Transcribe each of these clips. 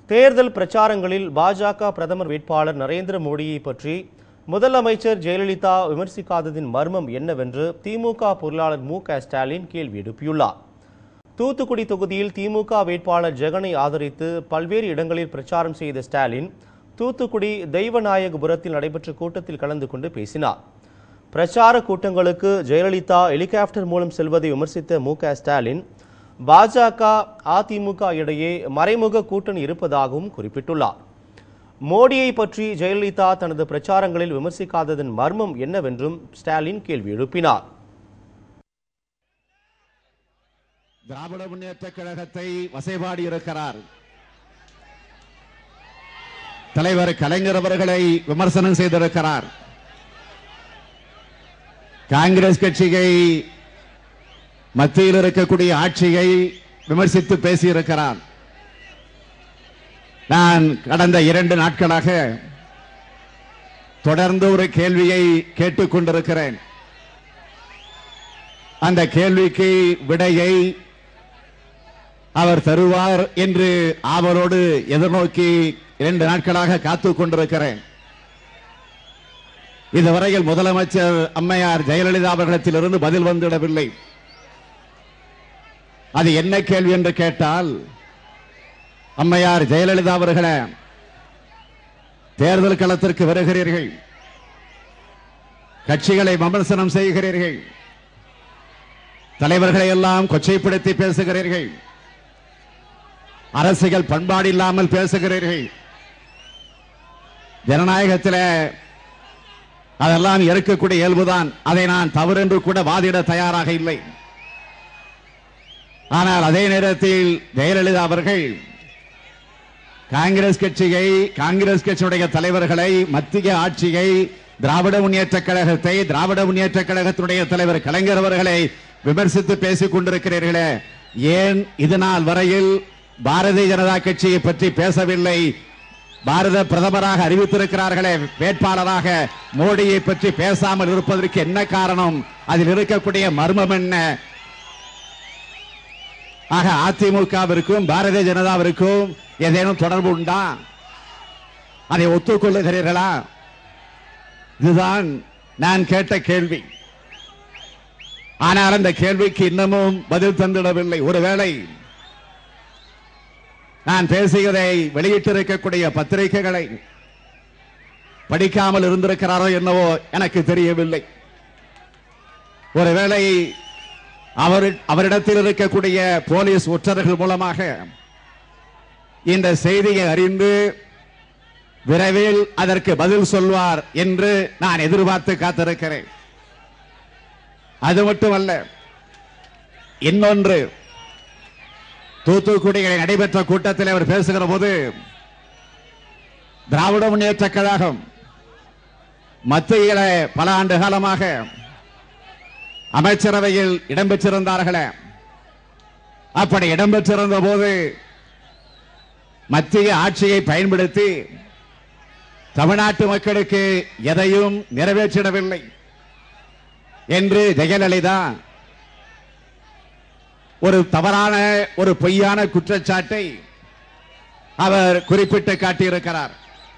தேர்தல் பிரச்சாரங்களில் பாஜக பிரதமர் வேட்பாளர் நரேந்திர மோடியை பற்றி முதலமைச்சர் ஜெயலலிதா விமர்சிக்காததின் மர்மம் என்னவென்று திமுக பொருளாளர் மு க ஸ்டாலின் கேள்வி எழுப்பியுள்ளார் தூத்துக்குடி தொகுதியில் திமுக வேட்பாளர் ஜெகனை ஆதரித்து பல்வேறு இடங்களில் பிரச்சாரம் செய்த ஸ்டாலின் தூத்துக்குடி தெய்வநாயகபுரத்தில் நடைபெற்ற கூட்டத்தில் கலந்து கொண்டு பேசினார் பிரச்சார கூட்டங்களுக்கு ஜெயலலிதா ஹெலிகாப்டர் மூலம் செல்வதை விமர்சித்த மு க ஸ்டாலின் பாஜக அதிமுக இடையே மறைமுக கூட்டணி இருப்பதாகவும் குறிப்பிட்டுள்ளார் மோடியை பற்றி ஜெயலலிதா தனது பிரச்சாரங்களில் விமர்சிக்காததன் மர்மம் என்னவென்றும் ஸ்டாலின் கேள்வி எழுப்பினார் திராவிட முன்னேற்ற கழகத்தை வசைபாடி இருக்கிறார் தலைவர் கலைஞர் அவர்களை விமர்சனம் செய்திருக்கிறார் காங்கிரஸ் கட்சியை மத்தியில் இருக்கக்கூடிய ஆட்சியை விமர்சித்து பேசியிருக்கிறார் நான் கடந்த இரண்டு நாட்களாக தொடர்ந்து ஒரு கேள்வியை கேட்டுக் கொண்டிருக்கிறேன் அந்த கேள்விக்கு விடையை அவர் தருவார் என்று ஆவலோடு எதிர்நோக்கி இரண்டு நாட்களாக காத்துக் கொண்டிருக்கிறேன் இதுவரையில் முதலமைச்சர் அம்மையார் ஜெயலலிதா அவர்களிடத்திலிருந்து பதில் வந்துவிடவில்லை அது என்ன கேள்வி என்று கேட்டால் அம்மையார் ஜெயலலிதா அவர்களே தேர்தல் களத்திற்கு வருகிறீர்கள் கட்சிகளை விமர்சனம் செய்கிறீர்கள் தலைவர்களை எல்லாம் கொச்சைப்படுத்தி பேசுகிறீர்கள் அரசியல் பண்பாடு இல்லாமல் பேசுகிறீர்கள் ஜனநாயகத்தில் அதெல்லாம் இருக்கக்கூடிய இயல்புதான் அதை நான் தவறு என்று கூட வாதிட தயாராக இல்லை ஆனால் அதே நேரத்தில் ஜெயலலிதா அவர்கள் காங்கிரஸ் கட்சியை காங்கிரஸ் கட்சியுடைய தலைவர்களை மத்திய ஆட்சியை திராவிட முன்னேற்ற கழகத்தை திராவிட முன்னேற்ற கழகத்தினுடைய தலைவர் கலைஞர் அவர்களை விமர்சித்து பேசிக் கொண்டிருக்கிறீர்களே ஏன் இது நாள் வரையில் பாரதிய ஜனதா கட்சியை பற்றி பேசவில்லை பாரத பிரதமராக அறிவித்திருக்கிறார்களே வேட்பாளராக மோடியை பற்றி பேசாமல் இருப்பதற்கு என்ன காரணம் அதில் இருக்கக்கூடிய மர்மம் என்ன ஆக அதிமுகவிற்கும் பாரதிய ஜனதாவிற்கும் ஏதேனும் தொடர்பு உண்டா அதை ஒத்துக்கொள்ளுகிறீர்களா இதுதான் நான் கேட்ட கேள்வி ஆனால் அந்த கேள்விக்கு இன்னமும் பதில் தந்திடவில்லை ஒருவேளை நான் பேசுகிறதை வெளியிட்டிருக்கக்கூடிய பத்திரிகைகளை படிக்காமல் இருந்திருக்கிறாரோ என்னவோ எனக்கு தெரியவில்லை ஒருவேளை அவர் அவரிடத்தில் இருக்கக்கூடிய போலீஸ் ஒற்றர்கள் மூலமாக இந்த செய்தியை அறிந்து விரைவில் அதற்கு பதில் சொல்வார் என்று நான் எதிர்பார்த்து காத்திருக்கிறேன் அது மட்டுமல்ல இன்னொன்று தூத்துக்குடியில் நடைபெற்ற கூட்டத்தில் அவர் பேசுகிற போது திராவிட முன்னேற்ற கழகம் மத்தியில பல ஆண்டு காலமாக அமைச்சரவையில் இடம்பெற்றிருந்தார்களே அப்படி இடம்பெற்றிருந்த போது மத்திய ஆட்சியை பயன்படுத்தி தமிழ்நாட்டு மக்களுக்கு எதையும் நிறைவேற்றிடவில்லை என்று ஜெயலலிதா ஒரு தவறான ஒரு பொய்யான குற்றச்சாட்டை அவர் குறிப்பிட்டு காட்டியிருக்கிறார்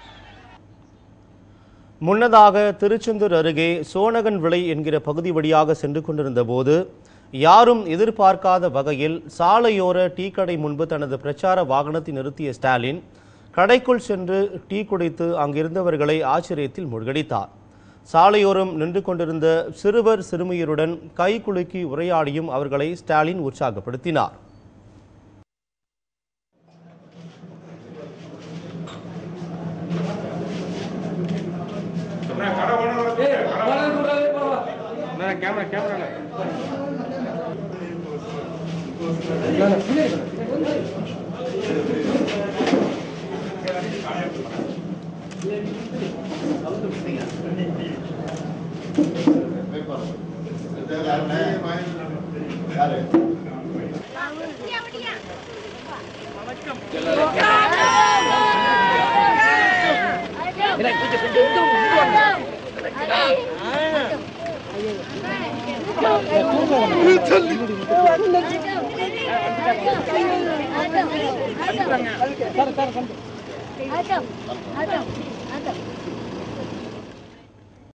முன்னதாக திருச்செந்தூர் அருகே சோனகன் விளை என்கிற பகுதி வழியாக சென்று கொண்டிருந்த போது யாரும் எதிர்பார்க்காத வகையில் சாலையோர டீ கடை முன்பு தனது பிரச்சார வாகனத்தை நிறுத்திய ஸ்டாலின் கடைக்குள் சென்று டீ குடித்து அங்கிருந்தவர்களை ஆச்சரியத்தில் மூழ்கடித்தார் சாலையோரம் நின்று கொண்டிருந்த சிறுவர் சிறுமியருடன் கை குலுக்கி உரையாடியும் அவர்களை ஸ்டாலின் உற்சாகப்படுத்தினார் கேமரா கேமரா Thank you. ஆட்டம் ஆட்டம் ஆட்டம்